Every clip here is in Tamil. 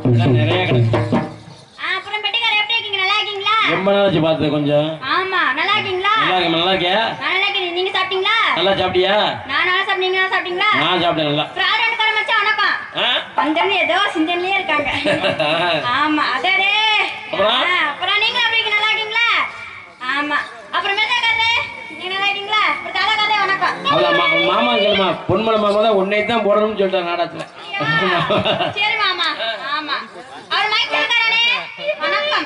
எல்லாம் நிறைய கிடக்கு ஆ, அப்புறம் பெட்டிக்காரர் எப்படி இருக்கீங்க நல்லா இருக்கீங்களா ரொம்ப நாள் வச்சு பார்த்தது கொஞ்சம் ஆமா நல்லா இருக்கீங்களா நல்லா இருக்கேன் நல்லா இருக்கியா நான் நல்லா இருக்கேன் நீங்க சாப்பிட்டீங்களா நல்லா சாப்பிட்டியா நான் நல்லா சாப்பிட்டீங்க நல்லா சாப்பிட்டீங்களா நான் சாப்பிட்டேன் நல்லா பிராரன் கடை மச்சான் வணக்கம் ஆ? வந்தவங்க ஏதோ சிந்தனையிலே இருக்காங்க ஆமா அடடே அப்புறம்? ஆ, அப்புறம் நீங்க எப்படி இருக்கீங்க நல்லா இருக்கீங்களா ஆமா அப்புறம் மெத்தக்காரரே நீங்க நல்லா இருக்கீங்களா அப்புறம் தலைக்காரரே வணக்கம் அதான் மா- மாமா கேளுமா பொன்மலை மாமா தான் உன்னை தான் போடணும்னு சொல்லிட்டார் நாடகத்துல சரி மாமா ஆமா அவர் மைக் செல்காரனே வணக்கம்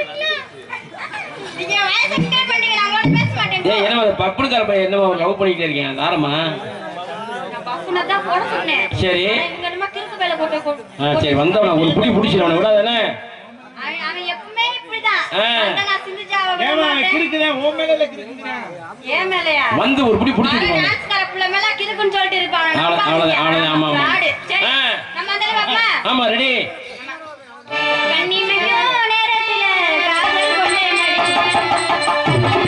நீங்க வயசு எக்ஸ்பிளைன் பண்ணீங்க நான் உங்களோட பேச மாட்டேன் ஏய் என்ன பப்புனுக்கார பையன் என்னமா லவ் பண்ணிக்கிட்டே இருக்கேன் தாரமா நான் பப்புனை தான் போட சொன்னேன் சரி ஆனா இவங்க என்னமோ கிறுக்கு வேலை போட்டு கொடு- ஆ சரி வந்தவன ஒரு புடி பிடிச்சிடவன விடாதானே அவன் அவன் எப்பவுமே இப்படிதான் ஆ. வந்தா நான் சிந்திச்சாவ விட ஏமா மாட்டேன். கிறுக்குதான் உன் மேல இல்ல கிறுக்குதுடா ஏன் மேலையா வந்து ஒரு புடி அவன் பிடிச்சிட்டு டான்ஸ்கார புள்ள மேல கிறுக்குன்னு சொல்லிட்டு இருப்பான் அவன் அவ்வளவு- நம்பாதீங்க. அவ்வளவு- அவ்வளவு- ஆமா, ஆமா. fraud. சரி ஆ. நம்ம அந்த பாப்பா ஆமா ரெடி கண்ணிமைக்கும் நேரத்துல காதல் கொண்டே நடிச்சு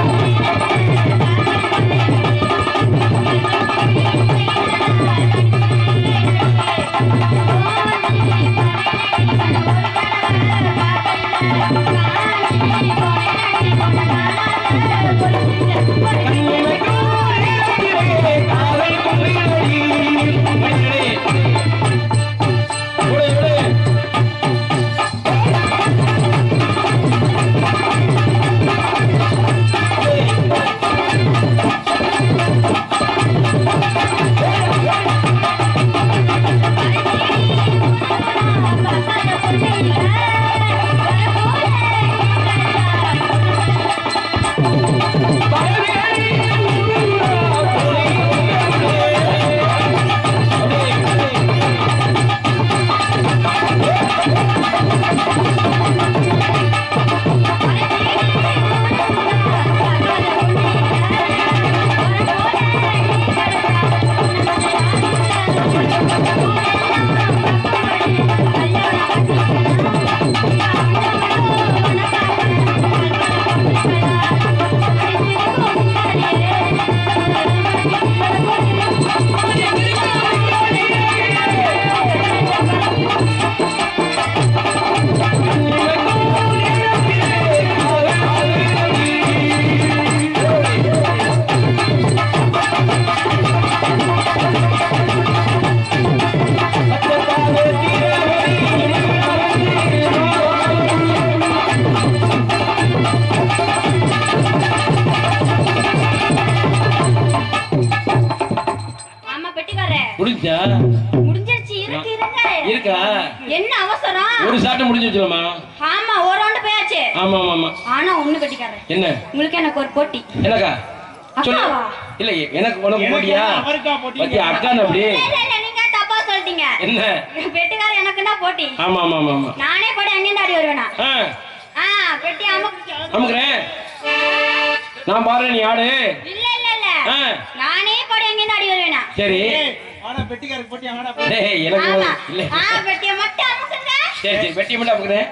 ஆமா பெட்டிக்காரே முடிஞ்சா முடிஞ்சிருச்சு இருக்கு இருங்க இருக்கா என்ன அவசரம் ஒரு சாட்டை முடிஞ்சு வச்சுலாமா ஆமா ஒரு ரவுண்டு போயாச்சு ஆமா ஆமா ஆமா ஆனா ஒண்ணு பெட்டிக்காரன் என்ன உங்களுக்கு எனக்கு ஒரு போட்டி என்னக்கா சொல்லு அக்காவா? இல்ல எனக்கு உனக்கு எனக்கு போட்டியா என்ன, அவருக்கா போட்டி? பத்தியா அக்கான்னு அப்படி இல்ல, இல்ல, இல்ல, நீங்க தப்பா சொல்லிட்டீங்க என்ன பெட்டிக்காரன் எனக்குன்னா போட்டி ஆமா ஆமா ஆமா ஆமா நானே போடி அங்கேருந்து ஆடி வருவேனா ஆ ஆ பெட்டி அமுக்கு அமுக்குறேன் நான் பாரு நீ ஆடு இல்ல இல்ல இல்ல ஆ நானே போடி அங்கேருந்து ஆடி வருவேனா சரி ஏய், வாடா பெட்டிக்காரருக்கு போட்டி வாடா டேய் எனக்கு ஆமா இல்ல ஆ பெட்டியை மட்டும் அமுக்குங்க சரி சரி வெட்டி மட்டும் அமுக்குறேன்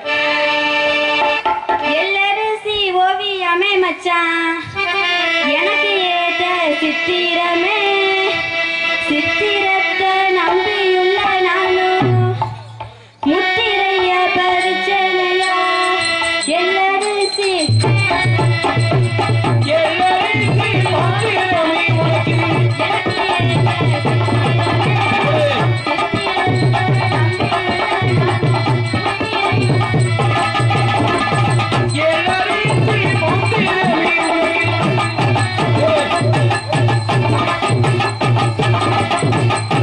எல்லரிசி ஓவியமே மச்சான் எனக்கு ஏத்த சித்திரமே சித்திரத்தை நம்பியுள்ள நானும் முத்திரைய பரிச்சனையா எல்லரிசி எனக்கு ஏத்த ஏய்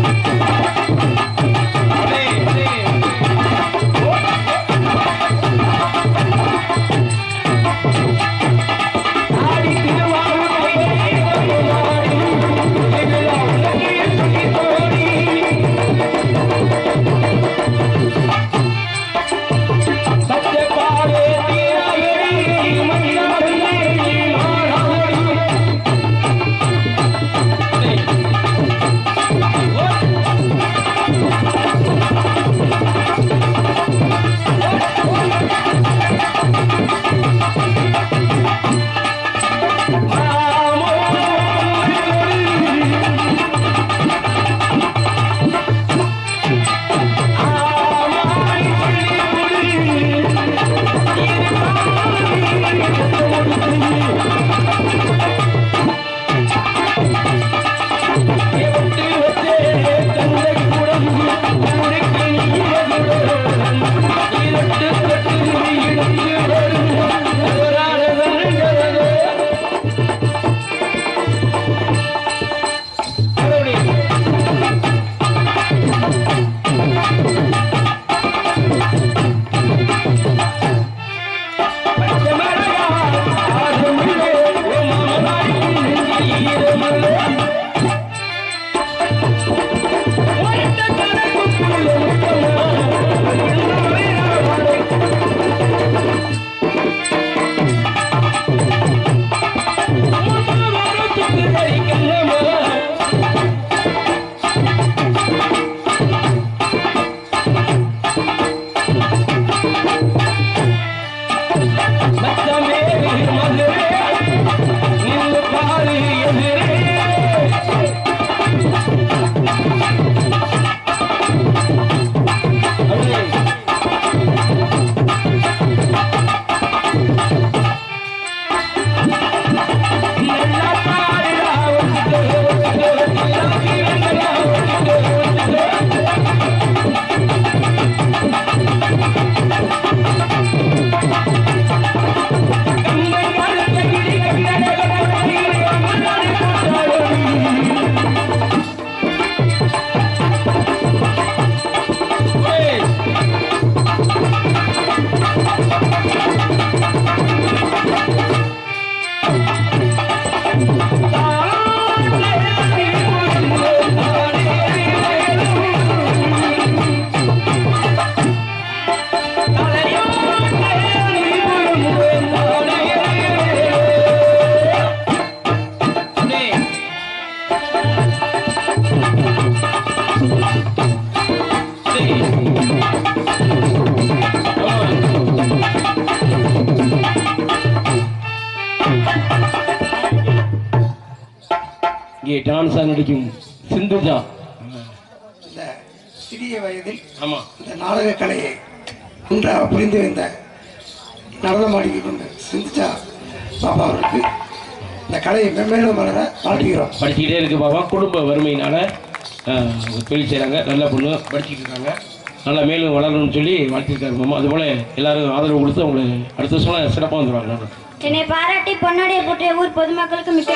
இங்கே டான்ஸா நடிக்கும் சிந்துஜா இந்த சிறிய வயதில் ஆமா இந்த நாடக கலையை நன்றாக புரிந்து வந்த நடனமாடி கொண்ட சிந்திச்சா பாபா அவருக்கு இந்த கலையை மென்மேலும் வளர வாழ்த்துகிறோம் படிச்சுக்கிட்டே இருக்கு பாபா குடும்ப வறுமையினால ஆஹ், தொழில் செய்கிறாங்க நல்ல பொண்ணு படிச்சுட்டு இருக்காங்க நல்லா மேலும் வளரணும்னு சொல்லி வாழ்த்திருக்காரு மாமா அதுபோல எல்லாரும் ஆதரவு கொடுத்து அவங்களை அடுத்த வருஷம் சிறப்பாக வந்துடுவாங்க என்னை பாராட்டி பொன்னாடியை போற்றிய ஊர் பொதுமக்களுக்கு மிக்க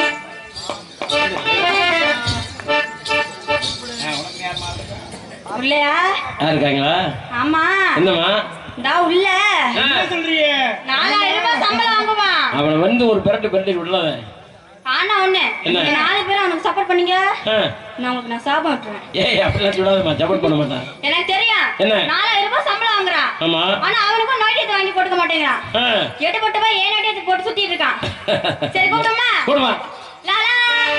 உள்ளயா யார் இருக்காங்களா ஆமா என்னம்மா இந்தா உள்ள ஆ, என்ன சொல்றீங்க நாலாயிரம் ரூபாய் சம்பளம் வாங்குமா அவனை வந்து ஒரு பெரட்டு பெரட்டி விடலாம் ஆனா ஒண்ணு என்ன? நீங்க நாலு பேரும் அவனுக்கு சப்போர்ட் பண்ணீங்க ஆ, நான் உங்களுக்கு நான் சாபம் விட்டுருவேன் ஏய் அப்படிலாம் சொல்லாதம்மா சப்போர்ட் பண்ண மாட்டான் எனக்கு தெரியும் என்ன? நாலாயிரம் ரூபாய் சம்பளம் வாங்குறான் ஆமா ஆனா அவனுக்கும் நோட்டியத்தை வாங்கி போட்டுக்க மாட்டேங்கிறான் ஆ. எட்டு போட்டு போய் ஏன் நோட்டியத்தை போட்டு சுத்திட்டு இருக்கான் சரி கூப்பிடுமா போடுமா லாலா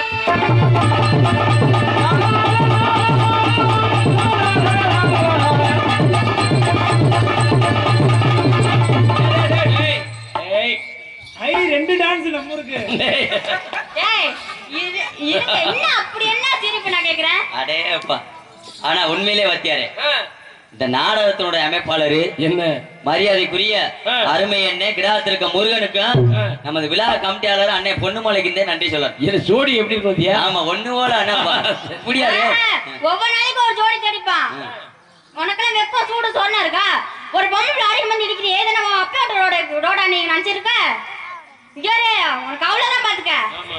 ஏய், ஐ ரெண்டு டான்ஸ் நம்ம ஊருக்கு ஏய். ஏய் இது இதுக்கு என்ன அப்படி என்ன சிரிப்பு நான் கேக்குறேன் அடேப்பா ஆனா உண்மையிலே வத்தியாரே ஆ, இந்த நாடகத்தினுடைய அமைப்பாளரு என்ன மரியாதைக்குரிய ஆ. அருமை அண்ணே கிராத்திருக்க முருகனுக்கும் ஆ. நமது விழா கமிட்டியாளர் அண்ணே பொண்ணுமலைக்கு நன்றி சொல்லலாம் இது ஜோடி எப்படி இருக்கும் பாத்தியா? ஆமா ஒண்ணு போல அண்ணா முடியாது ஆஹா, ஒவ்வொரு நாளைக்கு ஒரு ஜோடி தேடிப்பான் உனக்கெல்லாம் வெப்பம் சூடு சொன்ன இருக்கா ஒரு பொம்பளை அடிக்க வந்து இருக்கிற ஏது நம்ம அப்பா ரோட ரோடா நீ நினைச்சிருக்க இங்கே உனக்கு அவ்வளவுதான் பாத்துக்க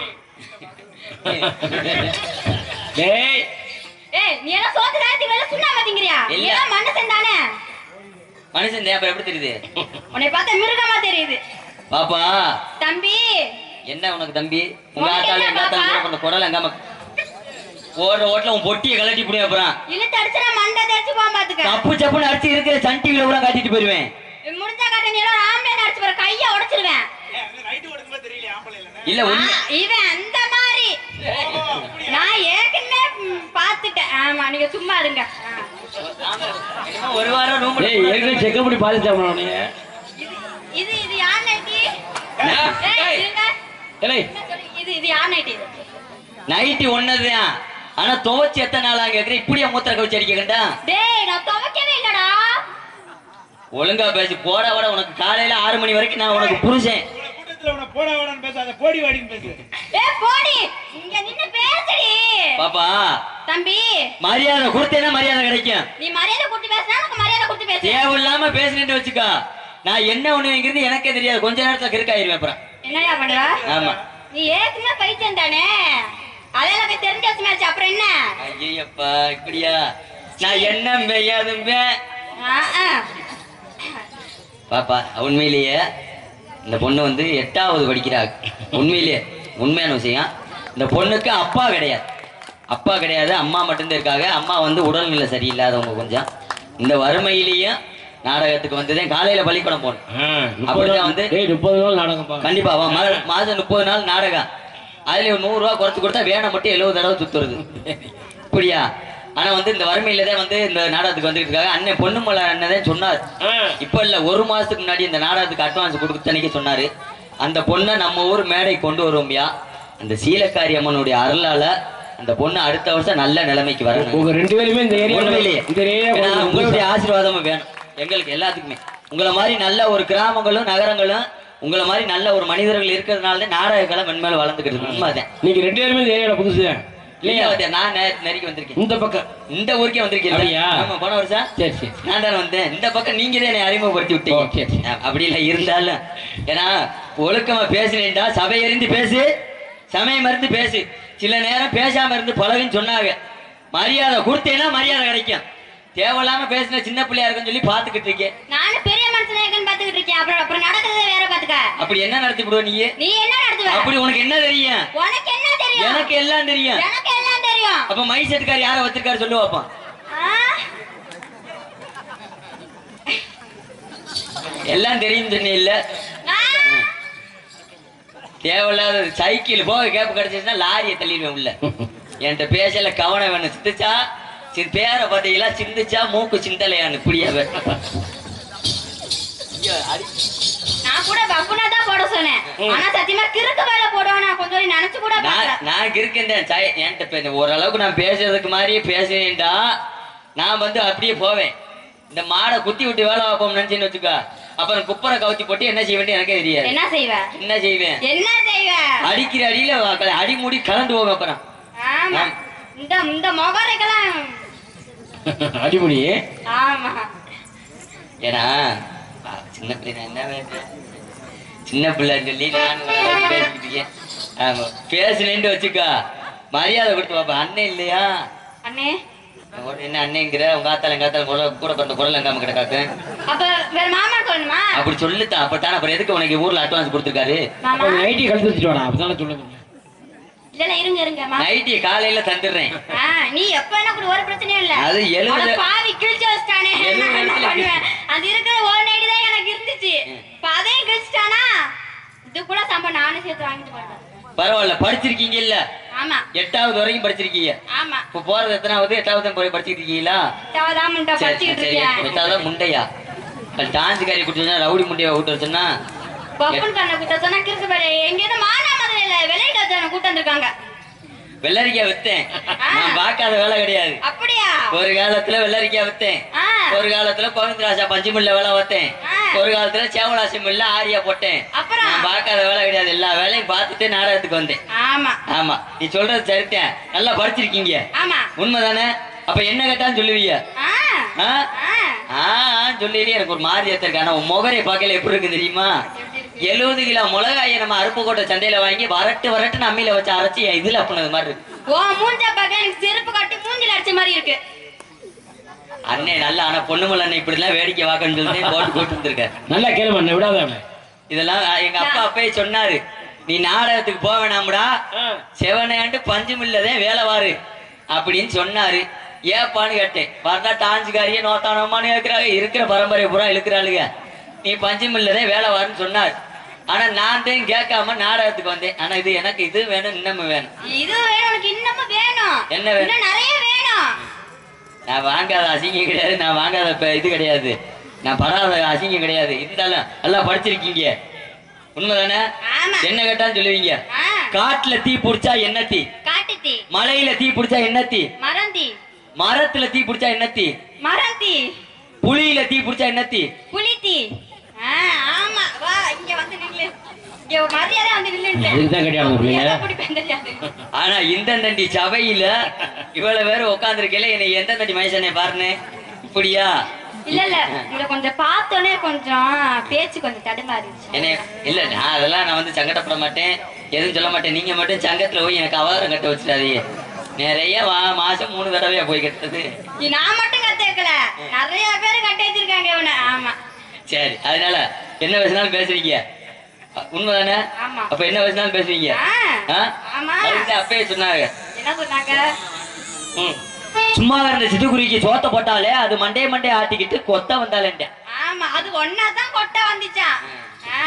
டேய் ஏய் நீ எல்லாம் சோத்து நேரத்துக்கு வேலை சுண்ணா பாத்தீங்கறியா நீ இல்ல. எல்லாம் மனுஷன் தானே மனுஷன் தேவை எப்படி தெரியுது உன்னை பார்த்தா மிருகமா தெரியுது பாப்பா தம்பி என்ன உனக்கு தம்பி உங்க உனக்கு ஆத்தால என்ன எங்க ஆத்தால பாப்பா? கூட கொஞ்சம் குரல் எங்காம ஓடுற ஓட்டுல உன் பொட்டியை கலட்டி புடிய அப்புறம் இழுத்து அடிச்சுனா மண்டை தெரிச்சு போக பாத்துக்க தப்பு சப்புன்னு அடிச்சு இருக்கிற சன் டிவில கூட காட்டிட்டு போயிருவேன் முடிஞ்சா காட்ட நீ எல்லாம் ஆம்பளை அடிச்சு போற கைய உடைச்சிருவேன் ரைட்டு கொடுக்கும்போது தெரியல ஆம்பளை இல்லைன்னு இல்ல ஆ, உண்மை இவன் அந்த மாதிரி நான் ஏற்கனவே ம், பாத்துட்டேன் ஆமா நீங்க சும்மா இருங்க ஆ. என்னமோ ஒரு வாரம் ரூம் ஏய் ஏற்கனவே செக்கப் பண்ணி பாதிச்சாமா உனைய இது இது யார் நைட்டி ஏய், இருங்க. ஏய் என்ன சொல்லு? இது இது யார் நைட்டி நைட்டி ஒன்னதுதான் ஆனா துவைச்சு எத்தனை நாள் அங்க இருக்கிற இப்படியா மூத்திர கவிச்சு அடிக்க கண்டா டேய் நான் துவைக்கவே இல்லடா ஒழுங்கா பேசி போட வர உனக்கு காலையில ஆறு மணி வரைக்கும் நான் உனக்கு புருஷன் இவ்வளவு கூட்டத்துல உன போட வேடான்னு பேசாத போடி வாடின்னு பேசு ஏய் போடி இங்க நின்னு பேசுடி பாப்பா தம்பி மரியாதை கொடுத்தேன்னா மரியாதை கிடைக்கும் நீ மரியாதை கொடுத்து பேசினா உனக்கு மரியாதை கொடுத்து பேசு தேவையில்லாம பேசிட்டு வச்சுக்கோ நான் என்ன ஒண்ணுங்கிறது எனக்கே தெரியாது கொஞ்ச நேரத்துல கிறுக்காயிருவேன் அப்புறம் என்னடா பண்ற ஆமா நீ ஏற்கனவே பைத்தியம் தானே அதெல்லாம் போய் தெரிஞ்ச வச்சுமாச்சு அப்புறம் என்ன ஐயப்பா இப்படியா நான் என்ன பெய்யாதும்பே ஆ, ஆ. பாப்பா உண்மையிலேயே இந்த பொண்ணு வந்து எட்டாவது படிக்கிறா உண்மையிலேயே உண்மையான விஷயம் இந்த பொண்ணுக்கு அப்பா கிடையாது அப்பா கிடையாது அம்மா மட்டும்தான் இருக்காங்க அம்மா வந்து உடல்நிலை சரியில்லாதவங்க கொஞ்சம் இந்த வறுமையிலேயும் நாடகத்துக்கு வந்ததே காலையில பள்ளிக்கூடம் போகணும் ஆ, முப்பது அப்படிதான் நாள் வந்து- டேய் முப்பது நாள் நாடகம் பா கண்டிப்பா அவன் மா- மாசம் முப்பது நாள் நாடகம் அதுல ஒரு நூறு ரூபா குறைச்சு கொடுத்தா வேனை மட்டும் எழுபது தடவை சுத்துறது இப்படியா ஆனா வந்து இந்த வறுமையில தான் வந்து இந்த நாடகத்துக்கு வந்துட்டு இருக்காங்க அண்ணன் பொண்ணுமலை அண்ணன் தான் சொன்னார் ஆ, இப்ப இல்ல ஒரு மாசத்துக்கு முன்னாடி இந்த நாடகத்துக்கு அட்வான்ஸ் கொடுத்தனைக்கு சொன்னாரு அந்த பொண்ணை நம்ம ஊர் மேடை கொண்டு வருவோம்யா அந்த சீலக்காரி அம்மனுடைய அருளால அந்த பொண்ணு அடுத்த வருஷம் நல்ல நிலைமைக்கு வரணும் உங்க ரெண்டு பேருமே இந்த ஏரியா உண்மையிலேயே இந்த ஏரியா ஏன்னா உங்களுடைய ஆசீர்வாதமும் வேணும் எங்களுக்கு எல்லாத்துக்குமே உங்களை மாதிரி நல்ல ஒரு கிராமங்களும் நகரங்களும் உங்களை மாதிரி நல்ல ஒரு மனிதர்கள் இருக்கிறதுனால தான் நாடக கலை மென்மேல வளர்ந்துக்கிட்டு இருக்கு உண்மைதான் நீங்க ரெண்டு பேருமே இந்த ஏரியால புதுசு இல்லையா வாத்தியார், நான் நெ- நெருக்கி வந்திருக்கேன் இந்த பக்கம் இந்த ஊருக்கே வந்திருக்கேன் அப்படியா? ஆமா போன வருஷம் சரி சரி நான் தானே வந்தேன் இந்த பக்கம் நீங்க தான் என்னை அறிமுகப்படுத்தி விட்டீங்க ஓ, சரி, சரி. அஹ் அப்படி இல்லை இருந்தாலும் ஏன்னா ஒழுக்கமா பேசுனேன்டா சபை எறிந்து பேசு சமயம் மருந்து பேசு சில நேரம் பேசாம இருந்து பழகுன்னு சொன்னாங்க மரியாதை கொடுத்தேன்னா மரியாதை கிடைக்கும் தேவையில்லாம பேசின சின்ன பிள்ளையா இருக்குன்னு சொல்லி பாத்துக்கிட்டு இருக்கேன் நானும் பெரிய மனுஷனா இருக்கேன்னு பாத்துக்கிட்டு இருக்கேன் அப்புறம் அப்புறம் நடக்கிறதே வேற பாத்துக்க அப்படி என்ன நடத்தி விடுவ நீ நீ என்ன நடத்துவ அப்படி உனக்கு என்ன தெரியும் உனக்கு என்ன தெரியும் எனக்கு எல்லாம் தெரியும் எனக்கு எல்லாம் தெரியும் அப்ப மை செட்டுக்கார் யார வச்சிருக்காரு சொல்லு பாப்போம் ஆ? எல்லாம் தெரியும் சொன்னே இல்ல ஆ? தேவையில்லாத சைக்கிள் போக கேப் கிடைச்சிச்சுன்னா லாரியை தள்ளிடுவேன் உள்ள என்கிட்ட பேசல கவனம் வேணும் சித்துச்சா சி பேரை பார்த்தீங்களா சிந்திச்சா மூக்கு சிந்தலையான்னு இப்படியாவே ஐயோ, அடி நான் கூட பப்புனா தான் போட சொன்னேன் ஆனா சத்தியமா கிறுக்கு வேலை போடுவேன் நான் கொஞ்சம் நினைச்சு கூட நான் பார்க்கல நான் இருக்கேன் சாய் என்கிட்ட பே- ஓரளவுக்கு நான் பேசுறதுக்கு மாதிரியே பேசுறேன்டா நான் வந்து அப்படியே போவேன் இந்த மாடை குத்தி விட்டு வேலை பார்ப்போம் நினைச்சேன்னு வச்சுக்கோ அப்புறம் குப்பரை கவுத்தி போட்டு என்ன செய்ய வேண்டிய எனக்கே தெரியாது என்ன செய்வ என்ன செய்வேன் என்ன செய்வ அடிக்கிற அடியில வ- அடி மூடி கலந்து போகும் அப்புறம் ஆமா இந்த இந்த முகரைக்கெல்லாம் அடிமுடி ஆமா ஏன்னா ஆ, சின்ன பிள்ளை நான் என்ன பேசுறேன் சின்ன பிள்ளைன்னு சொல்லி நான் ஓரளவுக்கு பேசிக்கிட்டு இருக்கேன் ஆமா பேசுனேன்ட்டு வச்சுக்கோ மரியாதை கொடுத்து பாப்பா அண்ணன் இல்லையா அண்ணே உடனே என்ன அண்ணேங்கிற உங்க ஆத்தால எங்க ஆத்தால குரல் கூட பிறந்த குரல் எங்காம கிடக்காக்கு அப்ப வேற மாமா சொல்லணுமா அப்படி சொல்லுத்தான் அப்பதான் அப்புறம் எதுக்கு உனக்கு ஊர்ல அட்வான்ஸ் கொடுத்துருக்காரு மாமா நைட்டி கழுத்து வச்சுட்டு வாடா அப்பதானே சொல்லுங்க இல்ல இருங்க இருங்க மாமா நைட்டி காலையில தந்துடுறேன் ஆ, நீ எப்ப என்ன கூட ஒரு பிரச்சனையும் இல்ல அது எழுபது- அட பாவி கிழிச்சு வச்சிட்டானே எழுபது நான் என்ன இடத்துல பண்ணுவேன் அது இருக்கிற ஒரு நைட்டு தான் எனக்கு இருந்துச்சு இப்ப அதையும் கிழிச்சிட்டானா இது கூட சம்பளம் நானும் சேர்த்து வாங்கிட்டு போட்டேன் பரவாயில்ல படிச்சிருக்கீங்க இல்ல ஆமா எட்டாவது வரைக்கும் படிச்சிருக்கீங்க ஆமா இப்ப போறது எத்தனாவது எட்டாவது தான் போய் படிச்சிட்டு இருக்கீங்களா தேவைதான் முண்டை சரி படிச்சுக்கிட்டு சரி இருக்கேன் எட்டாவது முண்டையா டான்ஸ் காரி குடிச்சா ரவுடி முண்டையா விட்டு வச்சோன்னா பப்புன் கண்ணை கூட்ட சொன்னா கிறுக்கு பேரு எங்க இருந்து மானா மதுரையில விலையிட்டு வச்சவன கூட்டு வந்திருக்காங்க வெள்ளரிக்காய் வித்தேன் ஆ. நான் பார்க்காத வேலை கிடையாது அப்படியா ஒரு காலத்துல வெள்ளரிக்காய் வித்தேன் ஆ ஒரு காலத்துல கோவிந்தராஜா பஞ்சு மில்ல வேலை பார்த்தேன் ஆ. ஒரு காலத்துல சேவலாசி மில்ல ஆரியா போட்டேன் அப்புறம்? நான் பார்க்காத வேலை கிடையாது எல்லா வேலையும் பார்த்துட்டு நாடகத்துக்கு வந்தேன் ஆமா ஆமா நீ சொல்றது சரித்தேன் நல்லா படிச்சிருக்கீங்க ஆமா உண்மைதானே அப்ப என்ன கேட்டாலும் சொல்லுவீங்க ஆ ஆ? ஆ ஆ சொல்லிட்டு எனக்கு ஒரு மாதிரி இருக்கு ஆனா உன் முகரை பார்க்கல எப்படி இருக்கு தெரியுமா எழுபது கிலோ மிளகாயை நம்ம அருப்புக்கோட்டை சந்தையில வாங்கி வரட்டு வரட்டுன்னு அம்மியில வச்சு அரைச்சி என் இதுல அப்புனது மாதிரி இருக்கு ஓ மூஞ்ச பார்க்க எனக்கு செருப்பு கட்டி மூஞ்சில அடிச்ச மாதிரி இருக்கு அண்ணே நல்லா ஆனா பொண்ணுமலை அண்ணன் இப்படி எல்லாம் வேடிக்கை வாக்கன்னு சொல்லி போட்டு போட்டு வந்திருக்காரு நல்லா கேளு அண்ணே விடாத அவனை. இதெல்லாம் அஹ், எங்க அப்பா அப்பயே சொன்னாரு நீ நாடகத்துக்கு போக வேணாம்டா ஆ. செவனையாண்டு பஞ்சு மில்லதே வேலை வாரு அப்படின்னு சொன்னாரு ஏப்பான்னு கேட்டேன் பார்த்தா டான்ஸுக்காரியே நோத்தானோமான்னு கேட்கிறாங்க இருக்கிற பரம்பரை பூரா இழுக்கிறாளுங்க நீ பஞ்சு மில்லதே வேலை வாருன்னு சொன்னார் ஆனா நான் தான் கேட்காம நாடகத்துக்கு வந்தேன் ஆனா இது எனக்கு இது வேணும் இன்னமும் வேணும் இது வேணும் உனக்கு இன்னமும் வேணும் என்ன வேணும்? இன்னும் நிறைய வேணும் நான் வாங்காத அசிங்கம் கிடையாது நான் வாங்காத ப- இது கிடையாது நான் படாத அசிங்கம் கிடையாது இருந்தாலும் நல்லா படிச்சிருக்கீங்க உண்மைதானே ஆமா என்ன கேட்டாலும் சொல்லுவீங்க ஆ காட்டுல தீ புடிச்சா என்ன தீ காட்டுத்தீ மலையில தீ புடிச்சா என்ன தீ மரந்தி மரத்துல தீ புடிச்சா என்ன தீ மரந்தி புலியில தீ புடிச்சா என்ன தீ புலித்தி ஆ ஆமா வா இங்க வந்து நில்லு இங்க ஒரு மரியாதை வந்து நில்லுன்ட்டேன் அதுக்கு தான் கட்டியாங்க பிள்ளைங்க எதை பிடிப்பேன் தெரியாது ஆனா இந்த தண்டி சபையில இவ்வளவு பேர் உட்காந்துருக்கல என்னை எந்த தண்டி மனுஷனே பாருன்னு இப்படியா இல்ல இல்ல உங்களை கொஞ்சம் பார்த்தோன்னே கொஞ்சம் பேச்சு கொஞ்சம் தடுமாறிடுச்சு என்ன இல்ல நான் அதெல்லாம் நான் வந்து சங்கடப்பட மாட்டேன் எதுவும் சொல்ல மாட்டேன் நீங்க மட்டும் சங்கத்துல போய் எனக்கு அவகாரம் கட்ட வச்சிடாதீங்க நிறைய வா மாசம் மூணு தடவையா போய் கட்டுறது நீ நான் மட்டும் கத்து வைக்கல நிறைய பேர் கட்டி வச்சிருக்காங்க இவனை ஆமா சரி அதனால என்ன பேசினாலும் பேசுவீங்க அ, உண்மைதானே ஆமா. அப்ப என்ன பேசினாலும் பேசுவீங்க ஆ, ஆ? ஆமா அதுக்கு தான் அப்பயே சொன்னாங்க என்ன சொன்னாங்க ம். சும்மா இருந்த சிட்டுக்குருவிக்கு சோத்த போட்டாலே அது மண்டே மண்டே ஆட்டிக்கிட்டு கொத்த வந்தாலேன்ட்ட ஆமா அது ஒன்னாதான் கொட்ட வந்துச்சான் ஆ,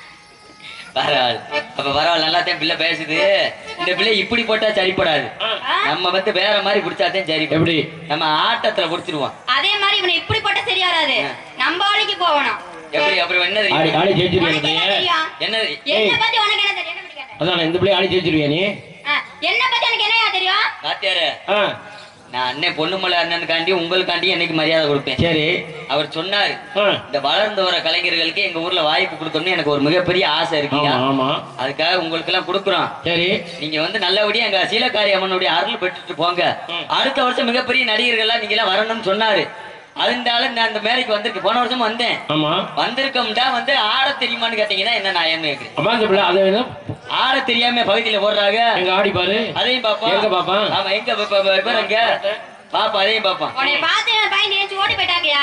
பரவாயில்ல அப்ப பரவாயில்ல நல்லா தான் பிள்ளை பேசுது இந்த பிள்ளை இப்படி போட்டா சரிப்படாது நம்ம வந்து வேற மாதிரி பிடிச்சாதான் சரி எப்படி நம்ம ஆட்டத்துல பிடிச்சிருவோம் அதே மாதிரி இவனை இப்படி போட்டா சரி வராது நம்ம வழிக்கு போகணும் எப்படி அப்படி என்ன ஆடி தெரியும் ஆடி ஜெயிச்சிருவியா உனக்கு என்ன பையன் தெரியும் என்ன என்ன பத்தி உனக்கு என்ன தெரியும் என்ன பத்தி கேட்டேன். அதான் இந்த பிள்ளை ஆடி ஜெயிச்சிருவியா நீ ஆ, என்ன பத்தி எனக்கு என்னையா தெரியும் பாத்தியாரு ஆ நான் அண்ணன் பொண்ணுமலை அண்ணனுக்காண்டி உங்களுக்காண்டி என்னைக்கு மரியாதை கொடுப்பேன் சரி அவர் சொன்னாரு ஆ இந்த வளர்ந்து வர கலைஞர்களுக்கு எங்க ஊர்ல வாய்ப்பு கொடுக்கணும்னு எனக்கு ஒரு மிகப்பெரிய ஆசை ஆமா இருக்குங்க ஆமா அதுக்காக உங்களுக்கு எல்லாம் கொடுக்குறோம் சரி நீங்க வந்து நல்லபடியா எங்க சீலக்காரி அம்மனுடைய அருள் பெற்றுட்டு போங்க அடுத்த வருஷம் மிகப்பெரிய நடிகர்கள்லாம் நீங்க எல்லாம் வரணும்னு சொன்னாரு அதனால நான் அந்த மேடைக்கு வந்திருக்கேன் போன வருஷம் வந்தேன் ஆமா வந்திருக்கோம்டா வந்து ஆட தெரியுமான்னு கேட்டீங்கன்னா என்ன நான் என்ன கேக்குறேன் அம்மா இந்த பிள்ளை அதை வேணும் ஆட தெரியாம பகுதியில போடுறாங்க எங்க ஆடி பாரு அதையும் பாப்போம் எங்க பாப்பான்? ஆமா எங்க பாப்பா பாப்பா எங்க பாப்பா அதையும் பாப்பான் உன்னை பார்த்து என் பையன் ஏச்சு ஓடி போயிட்டாங்கயா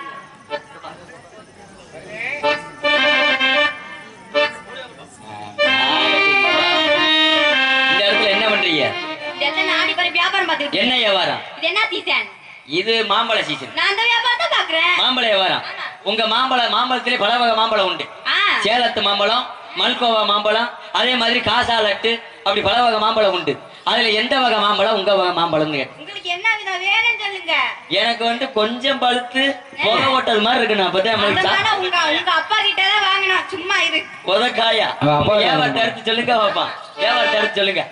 இந்த இடத்துல என்ன பண்றீங்க இந்த இடத்துல நான் ஆடி பாரு வியாபாரம் பார்த்துக்கிட்டு என்ன வியாபாரம் இது என்ன சீசன் இது மாம்பழ சீசன் நான் அந்த வியாபாரத்தை பாக்குறேன் மாம்பழ வியாபாரம் உங்க மாம்பழ மாம்பழத்திலே பல வகை மாம்பழம் உண்டு ஆ சேலத்து மாம்பழம் மல்கோவா மாம்பழம் அதே மாதிரி காசா லட்டு அப்படி பல வகை மாம்பழம் உண்டு அதுல எந்த வகை மாம்பழம் உங்க வகை மாம்பழம்னு கேட்டேன். உங்களுக்கு என்ன விதம் வேணும்னு சொல்லுங்க எனக்கு வந்து கொஞ்சம் பழுத்து புகை ஓட்டல் மாதிரி இருக்கு நான் அப்பதான் அந்த நம்மளுக்கு மாதிரி உங்க உங்க அப்பா கிட்ட தான் வாங்கணும் சும்மா இரு உதக்காயா அவன் அப்பா தான் வியாபாரத்தை எடுத்து சொல்லுங்க பாப்பா வியாபாரத்தை எடுத்து சொல்லுங்க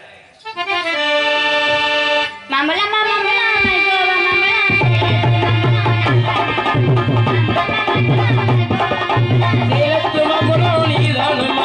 மாம்பழம் மாம்பழம் மைகோவா மாம்பழம் சேலத்து மாம்பழம் நீதானம்மா.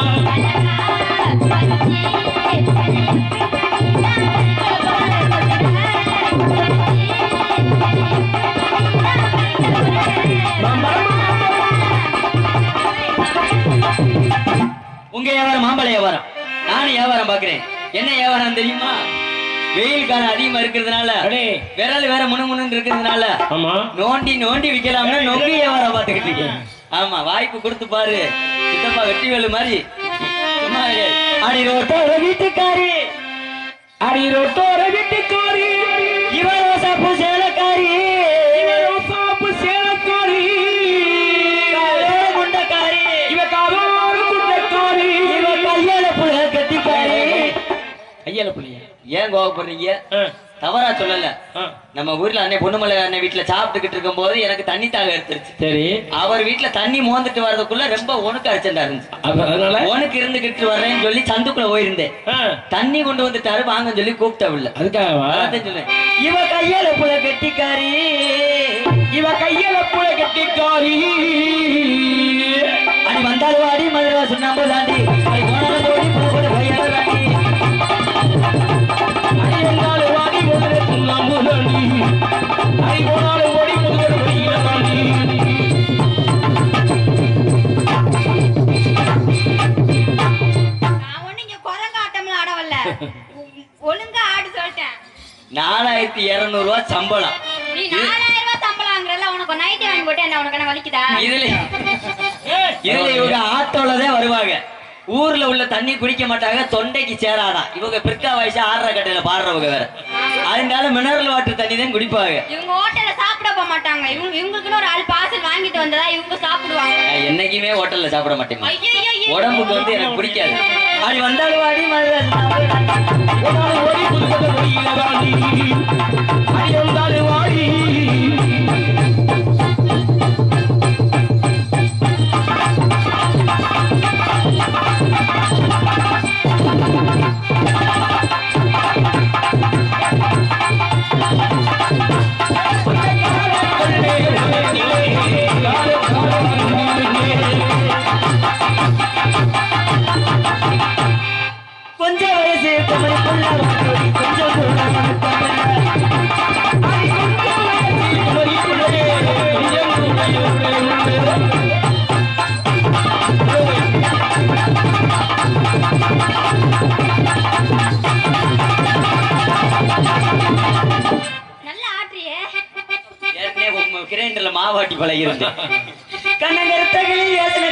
உங்க வியாபாரம் மாம்பழ வியாபாரம் நானும் வியாபாரம் பாக்குறேன் என்ன வியாபாரம் தெரியுமா வெயில் காலம் அதிகமா இருக்கிறதுனால அடே விரல் வேற முணு முணுன்னு இருக்கிறதுனால ஆமா நோண்டி நோண்டி விக்கலாம்னு நொங்கு வியாபாரம் பார்த்துக்கிட்டு இருக்கேன் ஆமா வாய்ப்பு கொடுத்து பாரு சித்தப்பா வெட்டி வேலு மாதிரி சும்மா இரு. அடி ரோட்டோர வீட்டுக்காரி அடி ரோட்டோர வீட்டுக்காரி இவன் ரோசாப்பூ சேலக்காரி ரோசாப்பு சேலக்காரி காலோட முண்டக்காரி இவ காதோடு குண்டக்காரி இவ கையால புள்ள கட்டிக்காரி ஐயால புள்ளியா ஏன் கோவப்படுறீங்க ஆ, தவறா சொல்லல ஆ. நம்ம ஊர்ல அன்னை பொண்ணுமலை அண்ணன் வீட்டுல சாப்பிட்டுக்கிட்டு இருக்கும் போது எனக்கு தண்ணி தாக எடுத்துருச்சு சரி அவர் வீட்டுல தண்ணி மோந்துட்டு வர்றதுக்குள்ள ரொம்ப உனக்கு அடிச்சண்டா இருந்துச்சு அப்ப அதனால உனக்கு இருந்துகிட்டு வர்றேன்னு சொல்லி சந்துக்குள்ள போயிருந்தேன் ஆ, தண்ணி கொண்டு வந்துட்டாரு வாங்கன்னு சொல்லி கூப்பிட்டவில்ல அதுக்காகவா அதான் சொன்னேன் இவ கையால புல கெட்டிக்காரி இவ கையில புள்ள கட்டிக்காரி அடி வந்தாலும் அடி மதுரா சுண்ணாம்பு தாண்டி அடி போனாலும் ஓடி போட கையால தாண்டி அடி வந்தாலும் வாடி முதலே சுண்ணாம்பு தாண்டி அடி போனாலும் ஓடி முதலே கையில தாண்டி நான் ஒண்ணு இங்க குரங்கு ஆட்டம்லாம் ஆட வரல ஒழுங்கா ஆடு சொல்லிட்டேன் நாலாயிரத்தி இருநூறு ரூபாய் சம்பளம் நீ நாலாயிரம் ரூபாய் சம்பளம் வாங்குறல உனக்கு நைட்டி வாங்கி போட்டு என்ன உனக்கு என்ன வலிக்குதா இதுல இதுல இவங்க ஆட்டோல தான் வருவாங்க ஊர்ல உள்ள தண்ணி குடிக்க மாட்டாங்க தொண்டைக்கு சேராதான் இவங்க பிற்கா வயசு ஆடுற கட்டையில பாடுறவங்க வேற அதனால மினரல் வாட்டர் தண்ணி தான் குடிப்பாங்க இவங்க ஹோட்டல்ல சாப்பிட போக மாட்டாங்க இவங்க இவங்களுக்குன்னு ஒரு ஆள் பார்சல் வாங்கிட்டு வந்ததா இவங்க சாப்பிடுவாங்க நான் என்னைக்குமே ஹோட்டல்ல சாப்பிட மாட்டேன் ஐயையோ, உடம்புக்கு வந்து எனக்கு பிடிக்காது அப்படி வந்தாலும் வாடி மதுரை போனாலும் ஓடி முதலே கையில தாண்டி அடி வந்தாலும் வாடி கொஞ்சம் வயசு குமரிக்குள்ள வாடி, கொஞ்சம் கூட கமரியா. நல்லா ஆட்டுறியே ஏற்கனவே உங்க கிரைண்டர்ல மாவாட்டி பழகிருந்து கண்ணங்கருத்தகளி ஏசன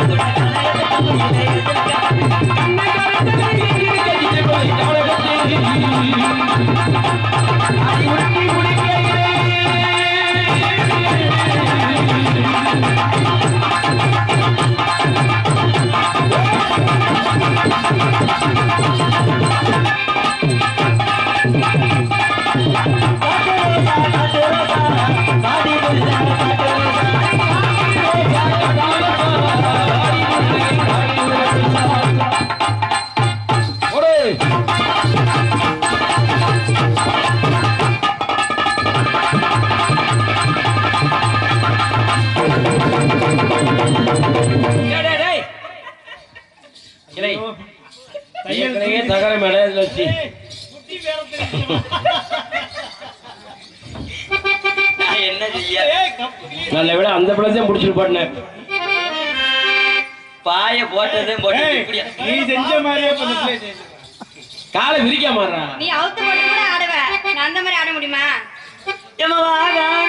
ஏற்கனவே தகர மேல இதுல வச்சு நான் என்ன செய்ய நல்ல விட அந்த படம் தான் முடிச்சுட்டு பாடினேன் பாய போட்டதே போட்டு இப்படியா நீ செஞ்ச மாதிரியே இப்ப இந்த பிள்ளை செஞ்சு. காலை விரிக்க மாறா நீ அவுத்து போட்டு கூட ஆடுவ நான் அந்த மாதிரி ஆட முடியுமா எமவாகான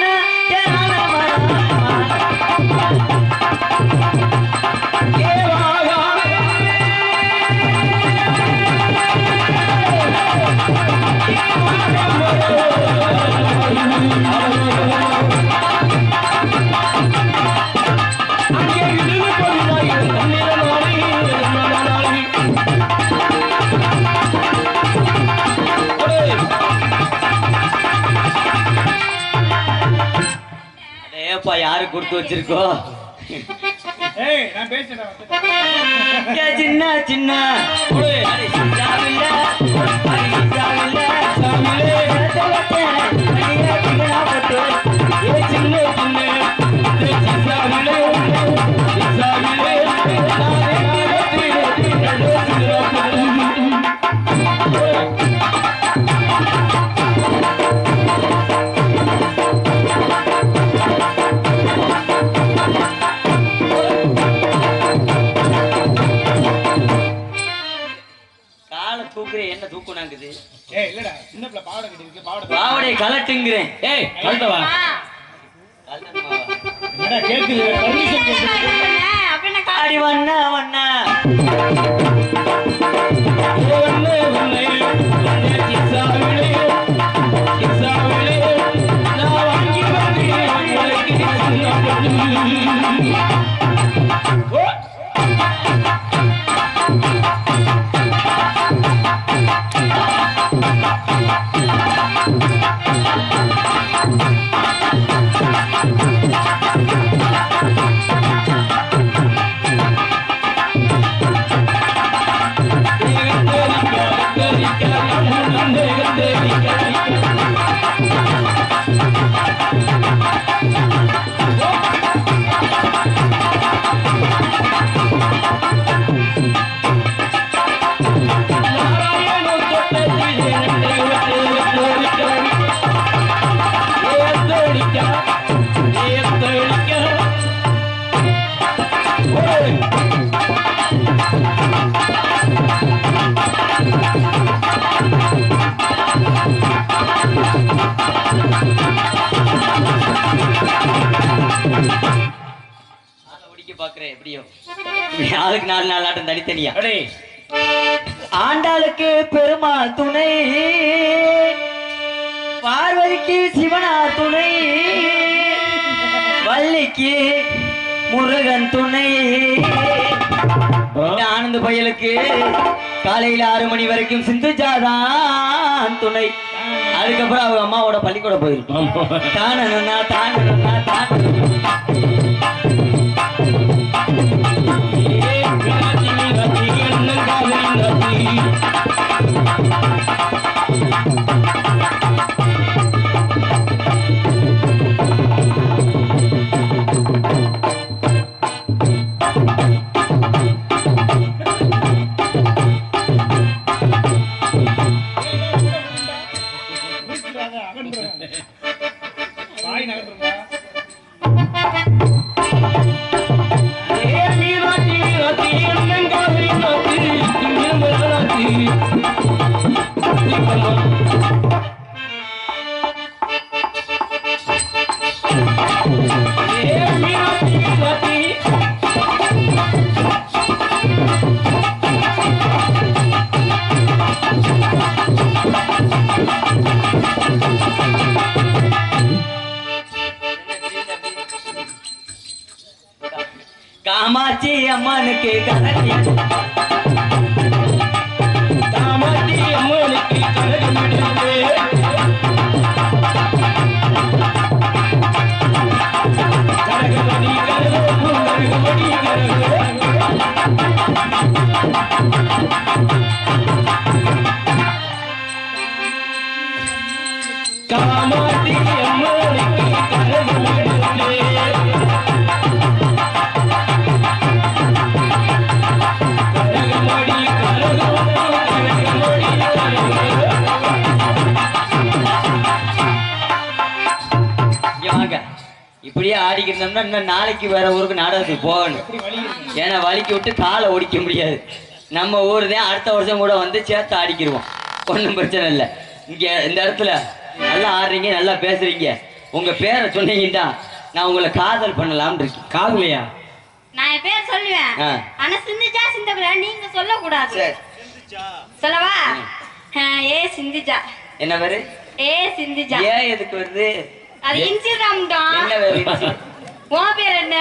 அங்கே யாரு கொடுத்து வச்சிருக்கோ ஏய் நான் பேசுறேன் ஏ சின்ன சின்ன அடி சிந்தாவில்ல, அடி சிந்தாவில்ல, சாமிலே, இடத்தவத்தே, அடியே பிகனா பட்டு, ஏ சின்ன சின்ன, ஏ சிந்தாவிலே, சிந்தாவிலே, நானே நாகத்திலே, நல்ல சிந்தாவிலே. காலை தூக்குற என்ன தூக்குனாங்குது ஏய் இல்லடா சின்ன பிள்ளை பாவாடை கட்டி இருக்கு பாவாடை பாவடை கலட்டுங்கிறேன் ஏய் கழுத்தவா என்னடா கேக்குது பர்மிஷன் கேக்குது அப்படின்னு கா- ஆடி வண்ண வண்ண வண்ணே வண்ணே வண்ணே கிசாவிலே கிசாவிலே நான் வாங்கி வந்தேன் உங்களுக்கு சின்ன பொண்ணு. ஓ ஆளை ஒடிக்க பாக்குறேன் எப்படியோ இப்படி ஆளுக்கு நாலு நாலு ஆட்டம் தனித்தனியா அடே ஆண்டாளுக்கு பெருமாள் துணை பார்வதிக்கு சிவனா துணை வள்ளிக்கு முருகன் துணை இந்த ஆனந்த பயலுக்கு காலையில ஆறு மணி வரைக்கும் சிந்துஜாதான் துணை அதுக்கப்புறம் அவங்க அம்மாவோட பள்ளிக்கூடம் போயிருக்கும் ஆமா தானனா தானனா தானனா வீட்டுல அகன்றுறேன் வாய் நகர்ந்துருமா காமாட்சி அம்மனுக்கு கரடி காமாட்சி அம்மனுக்கு கனகமிடுவே கனகமணி கனகமணி கனகமணி கனகமணி காமாட்சி அம்மனுக்கு கனகமிடுவே கனகமணி கனகமணி கனகமணி கனகமணி இங்க வாங்க இப்படியே ஆடிக்கிட்டு இருந்தோம்னா இன்னும் நாளைக்கு வேற ஊருக்கு நாடகத்துக்கு போகணும் ஏன்னா வலிக்கு விட்டு காலை ஒடிக்க முடியாது நம்ம ஊர் தான் அடுத்த வருஷம் கூட வந்து சேர்த்து ஆடிக்கிருவோம் ஒன்றும் பிரச்சனை இல்லை இங்க இந்த இடத்துல நல்லா ஆடுறீங்க நல்லா பேசுறீங்க உங்க பேரை சொன்னீங்கன்னா நான் உங்களை காதல் பண்ணலாம்னு இருக்கேன் காதுலையா நான் என் பேர் சொல்லுவேன் ஆ. ஆனா சிந்திச்சா சிந்தக்கூட நீங்க சொல்லக்கூடாது சரி சொல்லவா ஆ, ஏ சிந்திஜா என்ன பேரு ஏ சிந்திஜா ஏன் எதுக்கு வருது அது இன்ஸ்டாகிராம் தான் என்ன பேரு இது? உன் பேர் என்ன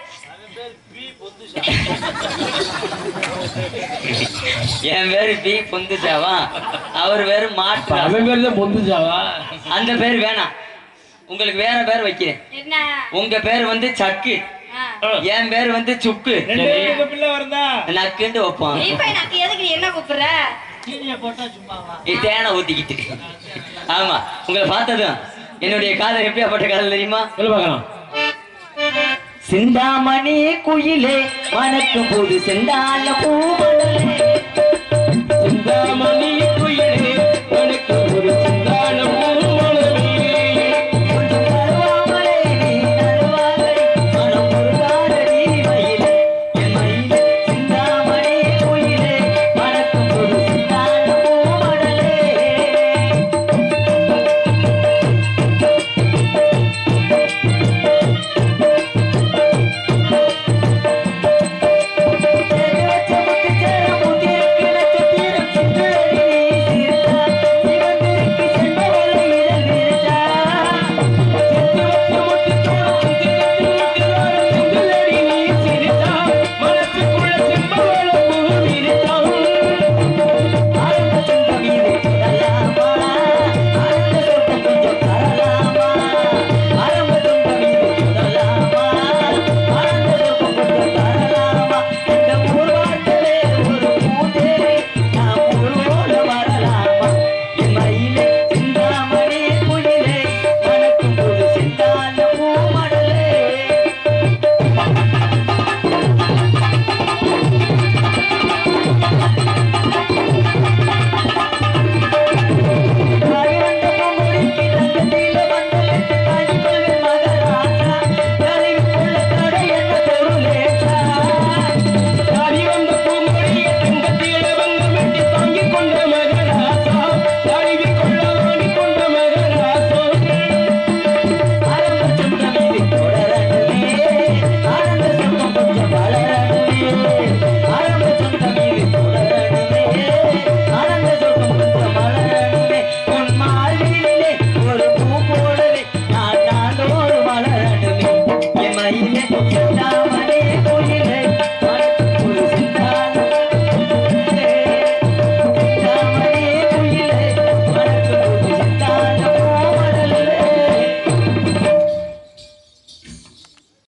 என் பேரு பி பொந்துச்சாவா அவர் பேரு மாட்டு அவன் பேர் தான் பொந்துச்சாவா அந்த பேர் வேணாம் உங்களுக்கு வேற பேர் வைக்கிறேன் என்ன உங்க பேர் வந்து சக்கு ஆ. என் பேர் வந்து சுக்கு ரெண்டு பேருக்கு பிள்ளை வருதா நக்குன்ட்டு வைப்பான் இப்ப எனக்கு எதுக்கு நீ என்ன கூப்பிடுற நீ தேனை ஊத்திக்கிட்டு ஆமா உங்களை பார்த்ததும் என்னுடைய காதல் எப்படியாப்பட்ட காதல் தெரியுமா சொல்ல பார்க்கலாம் சிந்தாமணி குயிலே வணக்கம் போது செந்தால பூமலரே சிந்தாமணி